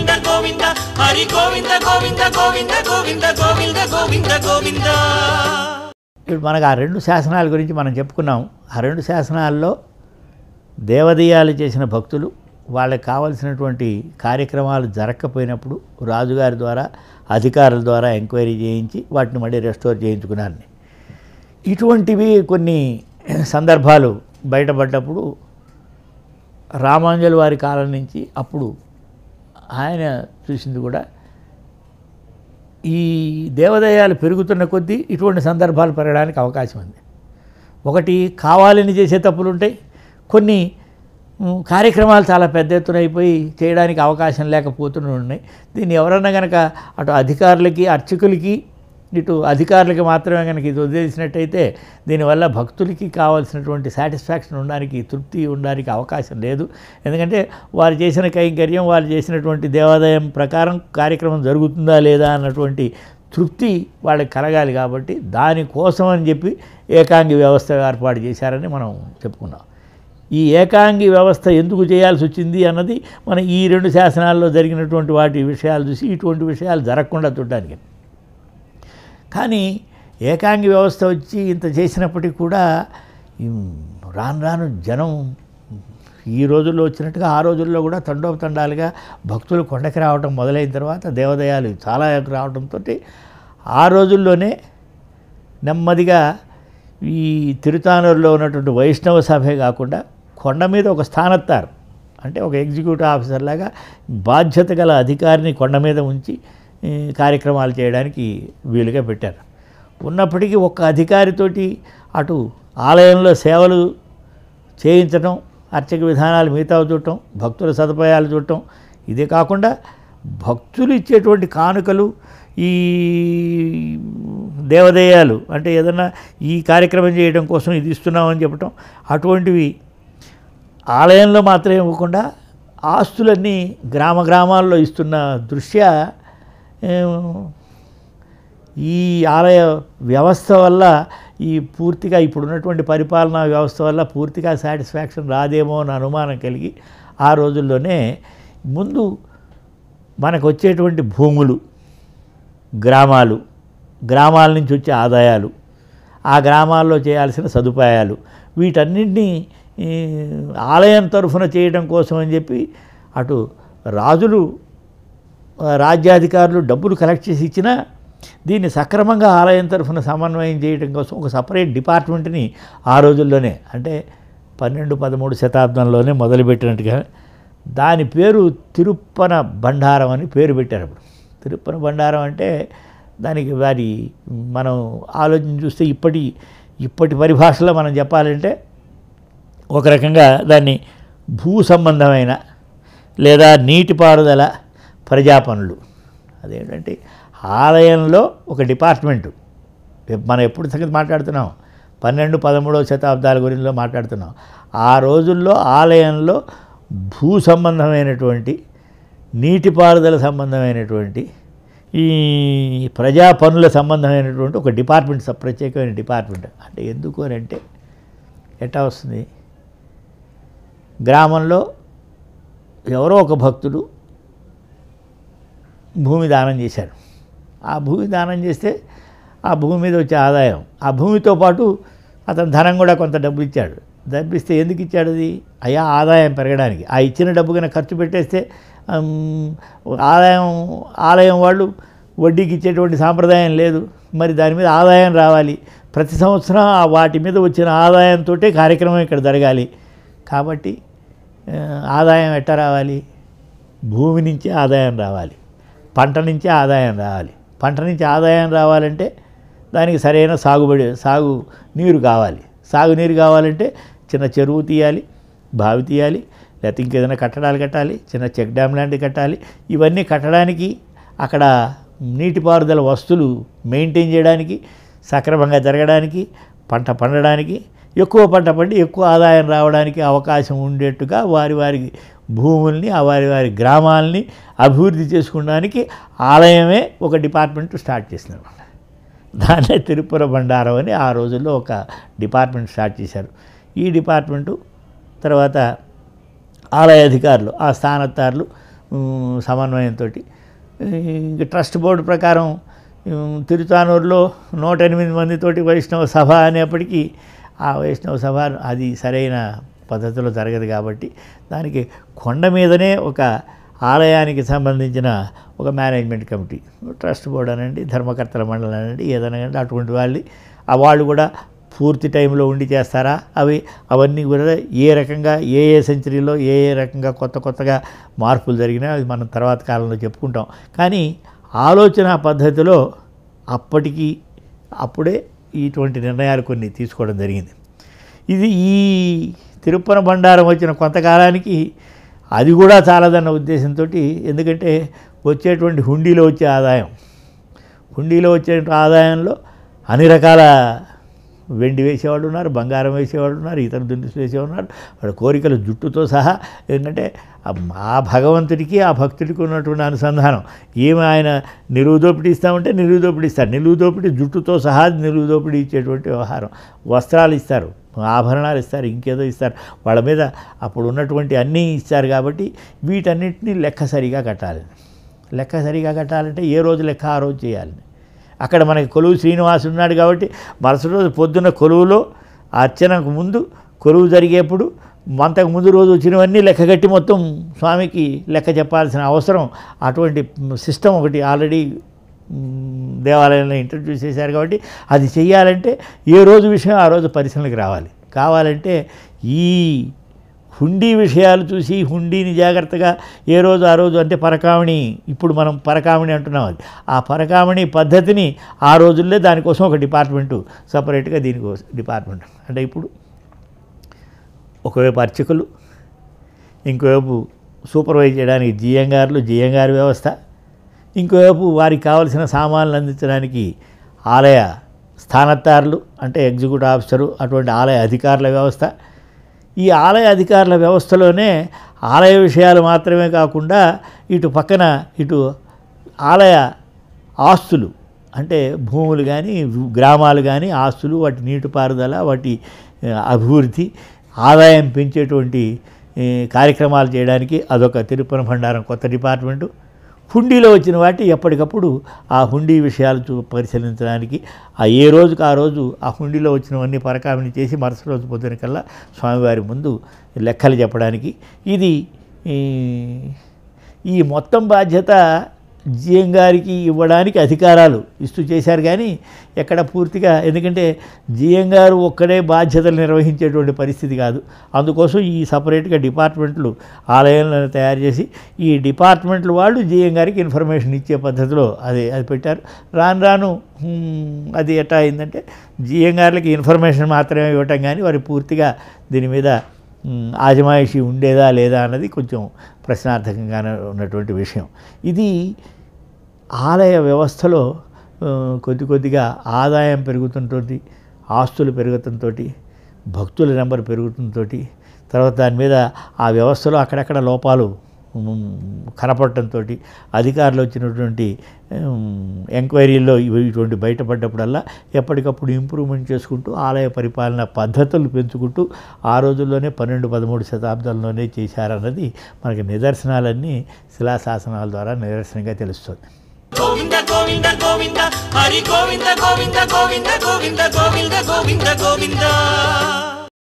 గోవింద గోవింద హరి గోవింద గోవింద గోవింద గోవింద గోవింద గోవింద గోవింద ఇప్పుడు మనకు ఆ రెండు శాసనాల గురించి మనం చెప్పుకున్నాం ఆ రెండు శాసనాల్లో దేవదీయాలు చేసిన భక్తులు వాళ్ళకి కావలసినటువంటి కార్యక్రమాలు జరగకపోయినప్పుడు రాజుగారి ద్వారా అధికారుల ద్వారా ఎంక్వైరీ చేయించి వాటిని మళ్ళీ రెస్టోర్ చేయించుకున్నారని ఇటువంటివి కొన్ని సందర్భాలు బయటపడ్డప్పుడు రామాంజలి వారి కాలం నుంచి అప్పుడు ఆయన చూసింది కూడా ఈ దేవదయాలు పెరుగుతున్న కొద్దీ ఇటువంటి సందర్భాలు పెరగడానికి అవకాశం ఉంది ఒకటి కావాలని చేసే తప్పులు ఉంటాయి కొన్ని ఉమ్, కార్యక్రమాలు చాలా పెద్ద ఎత్తున అయిపోయి చేయడానికి అవకాశం లేకపోతూనే ఉన్నాయి దీన్ని ఎవరన్నా కనుక అటు అధికారులకి అర్చకులకి ఇటు అధికారులకి మాత్రమే కనుక ఇది వదిలేసినట్టయితే దీనివల్ల భక్తులకి కావాల్సినటువంటి సాటిస్ఫాక్షన్ ఉండడానికి తృప్తి ఉండడానికి అవకాశం లేదు ఎందుకంటే వారు చేసిన కైంకర్యం వారు చేసినటువంటి దేవాదాయం ప్రకారం కార్యక్రమం జరుగుతుందా లేదా అన్నటువంటి తృప్తి వాళ్ళకి కలగాలి కాబట్టి దానికోసం అని చెప్పి ఏకాంగి వ్యవస్థ ఏర్పాటు చేశారని మనం చెప్పుకున్నాం ఈ ఏకాంగి వ్యవస్థ ఎందుకు చేయాల్సి వచ్చింది అన్నది మన ఈ రెండు శాసనాల్లో జరిగినటువంటి వాటి విషయాలు చూసి ఇటువంటి విషయాలు జరగకుండా చూడడానికి కానీ ఏకాంగి వ్యవస్థ వచ్చి ఇంత చేసినప్పటికీ కూడా ఈ రాను రాను జనం ఈ రోజుల్లో వచ్చినట్టుగా ఆ రోజుల్లో కూడా తండోపతండాలుగా భక్తులు కొండకి రావడం మొదలైన తర్వాత దేవాలయాలు చాలా రావడంతో ఆ రోజుల్లోనే నెమ్మదిగా ఈ తిరుతానూరులో ఉన్నటువంటి వైష్ణవ సభే కాకుండా కొండ మీద ఒక స్థానత్తారు అంటే ఒక ఎగ్జిక్యూటివ్ ఆఫీసర్ లాగా బాధ్యత గల అధికారిని కొండ మీద ఉంచి ఈ, కార్యక్రమాలు చేయడానికి వీలుగా పెట్టారు ఉన్నప్పటికీ ఒక అధికారితోటి అటు ఆలయంలో సేవలు చేయించడం అర్చక విధానాలు మిగతా చూడటం భక్తుల సదుపాయాలు చూడటం ఇదే కాకుండా భక్తులు ఇచ్చేటువంటి కానుకలు ఈ దేవదేయాలు అంటే ఏదన్నా ఈ కార్యక్రమం చేయడం కోసం ఇది ఇస్తున్నామని చెప్పటం అటువంటివి ఆలయంలో మాత్రమే ఇవ్వకుండా ఆస్తులన్నీ గ్రామ గ్రామాల్లో ఇస్తున్న దృష్ట్యా ఏం, ఈ ఆలయ వ్యవస్థ వల్ల ఈ పూర్తిగా ఇప్పుడున్నటువంటి పరిపాలనా వ్యవస్థ వల్ల పూర్తిగా సాటిస్ఫాక్షన్ రాదేమో అని అనుమానం కలిగి ఆ రోజుల్లోనే ముందు మనకు వచ్చేటువంటి భూములు గ్రామాలు గ్రామాల నుంచి వచ్చే ఆదాయాలు ఆ గ్రామాల్లో చేయాల్సిన సదుపాయాలు వీటన్నింటినీ ఈ, ఆలయం తరఫున చేయడం కోసం అని చెప్పి అటు రాజులు ఆ, రాజ్యాధికారులు డబ్బులు కలెక్ట్ చేసి ఇచ్చినా దీన్ని సక్రమంగా ఆలయం తరఫున సమన్వయం చేయడం కోసం ఒక సపరేట్ డిపార్ట్మెంట్ని ఆ రోజుల్లోనే అంటే పన్నెండు పదమూడు శతాబ్దంలోనే మొదలుపెట్టినట్టుగా దాని పేరు తిరుప్పన బండారం అని పేరు పెట్టారు అప్పుడు తిరుప్పన బండారం అంటే దానికి వారి మనం ఆలోచన చూస్తే ఇప్పటి ఇప్పటి పరిభాషలో మనం చెప్పాలంటే ఒక రకంగా దాన్ని భూ సంబంధమైన లేదా నీటిపారుదల ప్రజాపనులు అదేంటంటే ఆలయంలో ఒక డిపార్ట్మెంటు మనం ఎప్పుడు సంగతి మాట్లాడుతున్నాం పన్నెండు పదమూడవ శతాబ్దాల గురించి మాట్లాడుతున్నాం ఆ రోజుల్లో ఆలయంలో భూ సంబంధమైనటువంటి నీటిపారుదల సంబంధమైనటువంటి ఈ ప్రజా పనుల సంబంధమైనటువంటి ఒక డిపార్ట్మెంట్ స- ప్రత్యేకమైన డిపార్ట్మెంట్ అంటే ఎందుకు అని అంటే ఎట్టా వస్తుంది గ్రామంలో ఎవరో ఒక భక్తుడు భూమి దానం చేశాడు ఆ భూమి దానం చేస్తే ఆ భూమి మీద వచ్చే ఆదాయం ఆ భూమితో పాటు అతను ధనం కూడా కొంత డబ్బు ఇచ్చాడు డబ్బు ఇస్తే ఎందుకు ఇచ్చాడు అది అయ్యా ఆదాయం పెరగడానికి ఆ ఇచ్చిన డబ్బు కనుక ఖర్చు పెట్టేస్తే ఆమ్, ఆదాయం ఆలయం వాళ్ళు వడ్డీకి ఇచ్చేటువంటి సాంప్రదాయం లేదు మరి దాని మీద ఆదాయం రావాలి ప్రతి సంవత్సరం ఆ వాటి మీద వచ్చిన ఆదాయంతో కార్యక్రమం ఇక్కడ జరగాలి కాబట్టి ఆ, ఆదాయం ఎట్ట రావాలి భూమి నుంచి ఆదాయం రావాలి పంట నుంచి ఆదాయం రావాలి పంట నుంచి ఆదాయం రావాలంటే దానికి సరైన సాగుబడి సాగు నీరు కావాలి సాగు నీరు కావాలంటే చిన్న చెరువు తీయాలి బావి తీయాలి లేకపోతే ఇంకేదైనా కట్టడాలు కట్టాలి చిన్న చెక్ డ్యామ్ లాంటివి కట్టాలి ఇవన్నీ కట్టడానికి అక్కడ నీటిపారుదల వస్తువులు మెయింటైన్ చేయడానికి సక్రమంగా జరగడానికి పంట పండడానికి ఎక్కువ పంట పండి ఎక్కువ ఆదాయం రావడానికి అవకాశం ఉండేట్టుగా వారి వారి భూముల్ని ఆ వారి వారి గ్రామాలని అభివృద్ధి చేసుకోవడానికి ఆలయమే ఒక డిపార్ట్మెంట్ స్టార్ట్ చేసినారు దాన్నే తిరుపుర బండారం అని ఆ రోజుల్లో ఒక డిపార్ట్మెంట్ స్టార్ట్ చేశారు ఈ డిపార్ట్మెంటు తర్వాత ఆలయ అధికారులు ఆ స్థానత్తారులు సమన్వయంతో ఇంక ట్రస్ట్ బోర్డు ప్రకారం ఉమ్, తిరుచానూరులో నూట ఎనిమిది మందితోటి వైష్ణవ సభ అనేప్పటికీ ఆ వైష్ణవ సభ అది సరైన పద్ధతిలో జరగదు కాబట్టి దానికి కొండ మీదనే ఒక ఆలయానికి సంబంధించిన ఒక మేనేజ్మెంట్ కమిటీ ట్రస్ట్ బోర్డు అనండి ధర్మకర్తల మండలి అనండి ఏదైనా కానీ అటువంటి వాళ్ళు ఆ వాళ్ళు కూడా పూర్తి టైంలో ఉండి చేస్తారా అవి అవన్నీ కూడా ఏ రకంగా ఏ ఏ సెంచరీలో ఏ ఏ రకంగా కొత్త కొత్తగా మార్పులు జరిగినా అది మనం తర్వాత కాలంలో చెప్పుకుంటాం కానీ ఆలోచన పద్ధతిలో అప్పటికి అప్పుడే ఇటువంటి నిర్ణయాలు కొన్ని తీసుకోవడం జరిగింది ఇది ఈ తిరుప్పన బండారం వచ్చిన కొంతకాలానికి అది కూడా చాలదన్న ఉద్దేశంతో ఎందుకంటే వచ్చేటువంటి హుండీలో వచ్చే ఆదాయం హుండీలో వచ్చే ఆదాయంలో అన్ని రకాల వెండి వేసేవాళ్ళు ఉన్నారు బంగారం వేసేవాళ్ళు ఉన్నారు ఇతర దుండులు వేసేవాళ్ళు ఉన్నారు వాళ్ళ కోరికలు జుట్టుతో సహా ఏంటంటే ఆ ఆ భగవంతుడికి ఆ భక్తుడికి ఉన్నటువంటి అనుసంధానం ఏమి ఆయన నిలువు దోపిడీ ఇస్తామంటే నిలువు దోపిడీ ఇస్తారు నిలువు దోపిడీ జుట్టుతో సహా నిలువు దోపిడీ ఇచ్చేటువంటి వ్యవహారం వస్త్రాలు ఇస్తారు ఆభరణాలు ఇస్తారు ఇంకేదో ఇస్తారు వాళ్ళ మీద అప్పుడు ఉన్నటువంటి అన్నీ ఇస్తారు కాబట్టి వీటన్నిటిని లెక్క సరిగా కట్టాలి లెక్క సరిగా కట్టాలంటే ఏ రోజు లెక్క ఆ రోజు చేయాలి అక్కడ మనకి కొలువు శ్రీనివాసు ఉన్నాడు కాబట్టి మరుసటి రోజు పొద్దున్న కొలువులో అర్చనకు ముందు కొలువు జరిగేప్పుడు అంతకు ముందు రోజు వచ్చినవన్నీ లెక్క కట్టి మొత్తం స్వామికి లెక్క చెప్పాల్సిన అవసరం అటువంటి సిస్టమ్ ఒకటి ఆల్రెడీ మ్, దేవాలయంలో ఇంట్రడ్యూస్ చేశారు కాబట్టి అది చెయ్యాలంటే ఏ రోజు విషయం ఆ రోజు పరిశీలనకి రావాలి కావాలంటే ఈ హుండీ విషయాలు చూసి హుండీని జాగ్రత్తగా ఏ రోజు ఆ రోజు అంటే పరకామణి ఇప్పుడు మనం పరకామణి అంటున్నాం అది ఆ పరకామణి పద్ధతిని ఆ రోజుల్లో దానికోసం ఒక డిపార్ట్మెంటు సపరేట్గా దీనికోసం డిపార్ట్మెంట్ అంటే ఇప్పుడు ఒకవైపు అర్చకులు ఇంకోవైపు సూపర్వైజ్ చేయడానికి జిఎంగార్లు జిఎంగార్ వ్యవస్థ ఇంకోవైపు వారికి కావలసిన సామాన్లు అందించడానికి ఆలయ స్థానత్తారులు అంటే ఎగ్జిక్యూటివ్ ఆఫీసరు అటువంటి ఆలయ అధికారుల వ్యవస్థ ఈ ఆలయ అధికారుల వ్యవస్థలోనే ఆలయ విషయాలు మాత్రమే కాకుండా ఇటు పక్కన ఇటు ఆలయ ఆస్తులు అంటే భూములు కానీ గ్రామాలు కానీ ఆస్తులు వాటి నీటిపారుదల వాటి ఆ, అభివృద్ధి ఆదాయం పెంచేటువంటి ఏ, కార్యక్రమాలు చేయడానికి అదొక తిరుపతి భండారం కొత్త డిపార్ట్మెంటు హుండీలో వచ్చిన వాటి ఎప్పటికప్పుడు ఆ హుండీ విషయాలు చూ పరిశీలించడానికి ఆ ఏ రోజుకు ఆ రోజు ఆ హుండీలో వచ్చినవన్నీ పరకామిని చేసి మరుసటి రోజు పొద్దున కల్లా స్వామివారి ముందు లెక్కలు చెప్పడానికి ఇది ఈ, ఈ మొత్తం బాధ్యత జిఎం గారికి ఇవ్వడానికి అధికారాలు ఇస్తూ చేశారు కానీ ఎక్కడ పూర్తిగా ఎందుకంటే జిఎం గారు ఒక్కడే బాధ్యతలు నిర్వహించేటువంటి పరిస్థితి కాదు అందుకోసం ఈ సపరేట్గా డిపార్ట్మెంట్లు ఆలయాలను తయారు చేసి ఈ డిపార్ట్మెంట్లు వాళ్ళు జిఎం గారికి ఇన్ఫర్మేషన్ ఇచ్చే పద్ధతిలో అది అది పెట్టారు రాను రాను హ్మ్, అది ఎట్లా అయిందంటే జిఎం గారికి ఇన్ఫర్మేషన్ మాత్రమే ఇవ్వటం కానీ వారు పూర్తిగా దీని మీద మ్, ఆజమాయిషి ఉండేదా లేదా అన్నది కొంచెం ప్రశ్నార్థకంగానే ఉన్నటువంటి విషయం ఇది ఆలయ వ్యవస్థలో ఆ, కొద్ది కొద్దిగా ఆదాయం పెరుగుతుంటుంది ఆస్తులు పెరుగుతుంతో భక్తుల నెంబర్ పెరుగుతుంతో తర్వాత దాని మీద ఆ వ్యవస్థలో అక్కడక్కడ లోపాలు మ్, కనపడటంతో అధికారులు వచ్చినటువంటి ఉమ్, ఎంక్వైరీల్లో ఇవి ఇటువంటి బయటపడ్డప్పుడల్లా ఎప్పటికప్పుడు ఇంప్రూవ్మెంట్ చేసుకుంటూ ఆలయ పరిపాలన పద్ధతులు పెంచుకుంటూ ఆ రోజుల్లోనే పన్నెండు పదమూడు శతాబ్దంలోనే చేశారన్నది మనకి నిదర్శనాలన్నీ శిలాశాసనాల ద్వారా నిదర్శనంగా తెలుస్తుంది గోవింద గోవింద గోవింద హరి గోవింద గోవింద గోవింద గోవింద గోవింద గోవింద గోవింద